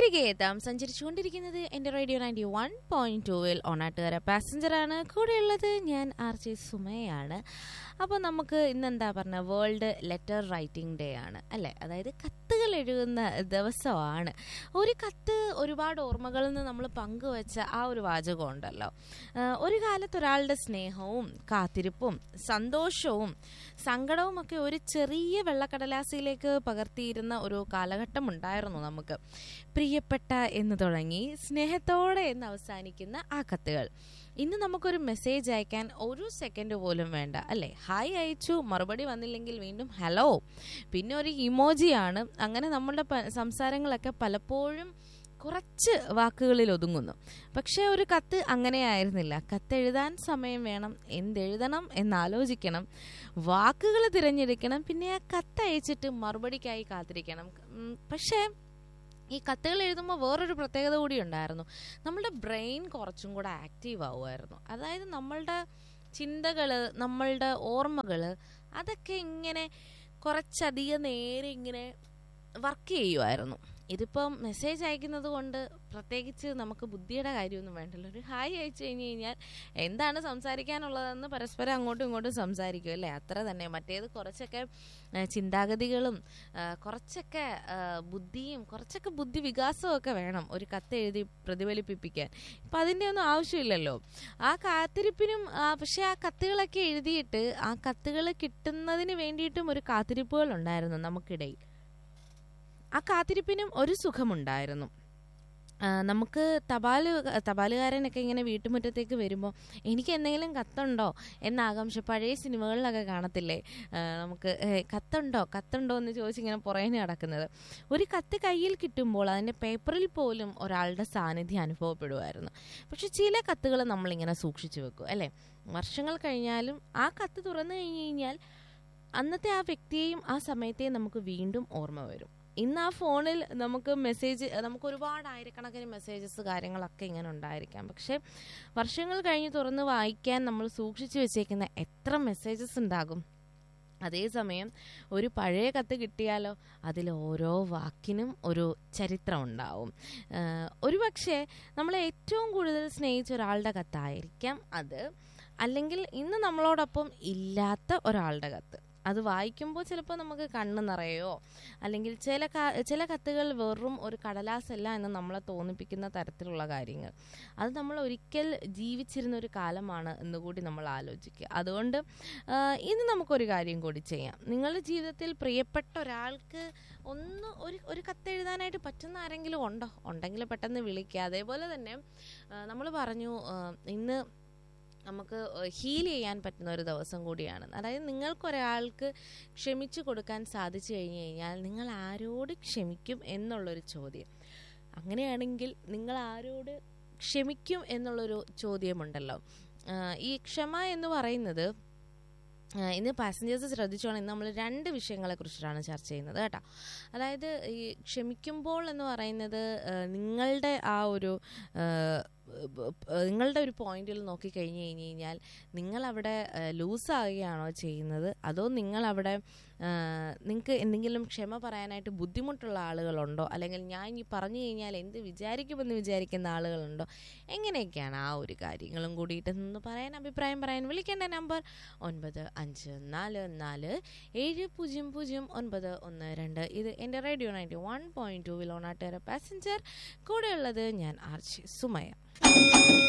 തിരികെ എത്താം സഞ്ചരിച്ചുകൊണ്ടിരിക്കുന്നത് എൻ്റെ റേഡിയോ നയൻറ്റി വൺ പോയിന്റ് ടൂവിൽ ഓണാട്ടുകാര പാസഞ്ചറാണ് കൂടെയുള്ളത് ഞാൻ ആർ ജെ സുമയാണ് അപ്പോൾ നമുക്ക് ഇന്നെന്താ പറഞ്ഞ വേൾഡ് ലെറ്റർ റൈറ്റിംഗ് ഡേ ആണ് അല്ലേ അതായത് കത്തുകൾ എഴുതുന്ന ദിവസമാണ് ഒരു കത്ത് ഒരുപാട് ഓർമ്മകളിൽ നിന്ന് നമ്മൾ പങ്കുവച്ച ആ ഒരു വാചകം ഉണ്ടല്ലോ ആ, ഒരു കാലത്ത് ഒരാളുടെ സ്നേഹവും കാത്തിരിപ്പും സന്തോഷവും സങ്കടവും ഒക്കെ ഒരു ചെറിയ വെള്ളക്കടലാസിലേക്ക് പകർത്തിയിരുന്ന ഒരു കാലഘട്ടം ഉണ്ടായിരുന്നു നമുക്ക് പ്രിയപ്പെട്ട എന്ന് തുടങ്ങി സ്നേഹത്തോടെ എന്ന് അവസാനിക്കുന്ന ആ കത്തുകൾ ഇന്ന് നമുക്കൊരു മെസ്സേജ് അയക്കാൻ ഒരു സെക്കൻഡ് പോലും വേണ്ട അല്ലേ ഹായ് അയച്ചു മറുപടി വന്നില്ലെങ്കിൽ വീണ്ടും ഹലോ പിന്നെ ഒരു ഇമോജിയാണ് അങ്ങനെ നമ്മളുടെ പ- സംസാരങ്ങളൊക്കെ പലപ്പോഴും കുറച്ച് വാക്കുകളിൽ ഒതുങ്ങുന്നു പക്ഷേ ഒരു കത്ത് അങ്ങനെയായിരുന്നില്ല കത്തെഴുതാൻ സമയം വേണം എന്തെഴുതണം എന്നാലോചിക്കണം വാക്കുകൾ തിരഞ്ഞെടുക്കണം പിന്നെ ആ കത്തയച്ചിട്ട് മറുപടിക്കായി കാത്തിരിക്കണം ഉം, പക്ഷേ ഈ കത്തുകൾ എഴുതുമ്പോൾ വേറൊരു പ്രത്യേകത കൂടി ഉണ്ടായിരുന്നു നമ്മളുടെ ബ്രെയിൻ കുറച്ചും കൂടെ ആക്റ്റീവ് ആവുമായിരുന്നു അതായത് നമ്മളുടെ ചിന്തകൾ നമ്മളുടെ ഓർമ്മകൾ അതൊക്കെ ഇങ്ങനെ കുറച്ചധികം നേരെ ഇങ്ങനെ വർക്ക് ചെയ്യുമായിരുന്നു ഇതിപ്പം മെസ്സേജ് അയക്കുന്നത് കൊണ്ട് പ്രത്യേകിച്ച് നമുക്ക് ബുദ്ധിയുടെ കാര്യമൊന്നും വേണ്ടല്ലോ ഒരു ഹായ് അയച്ചു കഴിഞ്ഞ് കഴിഞ്ഞാൽ എന്താണ് സംസാരിക്കാനുള്ളതെന്ന് പരസ്പരം അങ്ങോട്ടും ഇങ്ങോട്ടും സംസാരിക്കും അല്ലേ അത്ര തന്നെ മറ്റേത് കുറച്ചൊക്കെ ആ, ചിന്താഗതികളും ആ, കുറച്ചൊക്കെ ആ, ബുദ്ധിയും കുറച്ചൊക്കെ ബുദ്ധി വികാസവും ഒക്കെ വേണം ഒരു കത്ത് എഴുതി പ്രതിഫലിപ്പിക്കാൻ ഇപ്പം അതിൻ്റെ ഒന്നും ആവശ്യമില്ലല്ലോ ആ കാത്തിരിപ്പിനും ആ, പക്ഷേ ആ കത്തുകളൊക്കെ എഴുതിയിട്ട് ആ കത്തുകൾ കിട്ടുന്നതിന് വേണ്ടിയിട്ടും ഒരു കാത്തിരിപ്പുകൾ ഉണ്ടായിരുന്നു നമുക്കിടയിൽ ആ കാത്തിരിപ്പിനും ഒരു സുഖമുണ്ടായിരുന്നു ആ, നമുക്ക് തപാൽ തപാലുകാരനൊക്കെ ഇങ്ങനെ വീട്ടുമുറ്റത്തേക്ക് വരുമ്പോൾ എനിക്ക് എന്തെങ്കിലും കത്തുണ്ടോ എന്ന ആകാംക്ഷ പഴയ സിനിമകളിലൊക്കെ കാണത്തില്ലേ ആ, നമുക്ക് ഏ, കത്തുണ്ടോ കത്തുണ്ടോ എന്ന് ചോദിച്ചിങ്ങനെ പുറകിന് നടക്കുന്നത് ഒരു കത്ത് കയ്യിൽ കിട്ടുമ്പോൾ അതിൻ്റെ പേപ്പറിൽ പോലും ഒരാളുടെ സാന്നിധ്യം അനുഭവപ്പെടുമായിരുന്നു പക്ഷെ ചില കത്തുകൾ നമ്മളിങ്ങനെ സൂക്ഷിച്ചു വെക്കും അല്ലേ വർഷങ്ങൾ കഴിഞ്ഞാലും ആ കത്ത് തുറന്നു കഴിഞ്ഞ് കഴിഞ്ഞാൽ അന്നത്തെ ആ വ്യക്തിയെയും ആ സമയത്തെയും നമുക്ക് വീണ്ടും ഓർമ്മ വരും ഇന്ന് ആ ഫോണിൽ നമുക്ക് മെസ്സേജ് നമുക്ക് ഒരുപാട് ആയിരക്കണക്കിന് മെസ്സേജസ് കാര്യങ്ങളൊക്കെ ഇങ്ങനെ ഉണ്ടായിരിക്കാം പക്ഷെ വർഷങ്ങൾ കഴിഞ്ഞ് തുറന്ന് വായിക്കാൻ നമ്മൾ സൂക്ഷിച്ചു വെച്ചേക്കുന്ന എത്ര മെസ്സേജസ് ഉണ്ടാകും അതേസമയം ഒരു പഴയ കത്ത് കിട്ടിയാലോ അതിൽ ഓരോ വാക്കിനും ഒരു ചരിത്രം ഉണ്ടാവും ആഹ് ഒരു പക്ഷേ നമ്മളെ ഏറ്റവും കൂടുതൽ സ്നേഹിച്ച ഒരാളുടെ കത്തായിരിക്കാം അത് അല്ലെങ്കിൽ ഇന്ന് നമ്മളോടൊപ്പം ഇല്ലാത്ത ഒരാളുടെ കത്ത് അത് വായിക്കുമ്പോൾ ചിലപ്പോൾ നമുക്ക് കണ്ണ് നിറയോ അല്ലെങ്കിൽ ചില ക- ചില കത്തുകൾ വെറും ഒരു കടലാസല്ല എന്ന് നമ്മളെ തോന്നിപ്പിക്കുന്ന തരത്തിലുള്ള കാര്യങ്ങൾ അത് നമ്മൾ ഒരിക്കൽ ജീവിച്ചിരുന്ന ഒരു കാലമാണ് എന്ന് കൂടി നമ്മൾ ആലോചിക്കുക അതുകൊണ്ട് ആ, ഇന്ന് നമുക്കൊരു കാര്യം കൂടി ചെയ്യാം നിങ്ങളുടെ ജീവിതത്തിൽ പ്രിയപ്പെട്ട ഒരാൾക്ക് ഒന്ന് ഒരു ഒരു കത്ത് എഴുതാനായിട്ട് പറ്റുന്ന ആരെങ്കിലും ഉണ്ടോ ഉണ്ടെങ്കിൽ പെട്ടെന്ന് വിളിക്കുക അതേപോലെ തന്നെ നമ്മൾ പറഞ്ഞു ആ, ഇന്ന് നമുക്ക് ഹീൽ ചെയ്യാൻ പറ്റുന്ന ഒരു ദിവസം കൂടിയാണ് അതായത് നിങ്ങൾക്കൊരാൾക്ക് ക്ഷമിച്ചു കൊടുക്കാൻ സാധിച്ചു കഴിഞ്ഞു കഴിഞ്ഞാൽ നിങ്ങൾ ആരോട് ക്ഷമിക്കും എന്നുള്ളൊരു ചോദ്യം അങ്ങനെയാണെങ്കിൽ നിങ്ങൾ ആരോട് ക്ഷമിക്കും എന്നുള്ളൊരു ചോദ്യമുണ്ടല്ലോ ആഹ് ഈ ക്ഷമ എന്ന് പറയുന്നത് ആഹ് ഇന്ന് പാസഞ്ചേഴ്സ് ശ്രദ്ധിച്ചോണം ഇന്ന് നമ്മൾ രണ്ട് വിഷയങ്ങളെ കുറിച്ചിട്ടാണ് ചർച്ച ചെയ്യുന്നത് കേട്ടോ അതായത് ഈ ക്ഷമിക്കുമ്പോൾ എന്ന് പറയുന്നത് ആഹ് നിങ്ങളുടെ ആ ഒരു ആഹ് ബ- ബ- നിങ്ങളുടെ ഒരു പോയിന്റിൽ നോക്കിക്കഴിഞ്ഞ് കഴിഞ്ഞ് കഴിഞ്ഞാൽ നിങ്ങളവിടെ ലൂസാകുകയാണോ ചെയ്യുന്നത് അതോ നിങ്ങളവിടെ നിങ്ങൾക്ക് എന്തെങ്കിലും ക്ഷമ പറയാനായിട്ട് ബുദ്ധിമുട്ടുള്ള ആളുകളുണ്ടോ അല്ലെങ്കിൽ ഞാൻ ഈ പറഞ്ഞു കഴിഞ്ഞാൽ എന്ത് വിചാരിക്കുമെന്ന് വിചാരിക്കുന്ന ആളുകളുണ്ടോ എങ്ങനെയൊക്കെയാണ് ആ ഒരു കാര്യങ്ങളും കൂടിയിട്ട് നിന്ന് പറയാൻ അഭിപ്രായം പറയാൻ വിളിക്കേണ്ട നമ്പർ ഒൻപത് അഞ്ച് നാല് നാല് ഏഴ് പൂജ്യം പൂജ്യം ഒൻപത് ഒന്ന് രണ്ട് ഇത് എൻ്റെ radio ninety one point two വിലോണാട്ടേറെ പാസഞ്ചർ കൂടെയുള്ളത് ഞാൻ ആർച്ചി സുമയ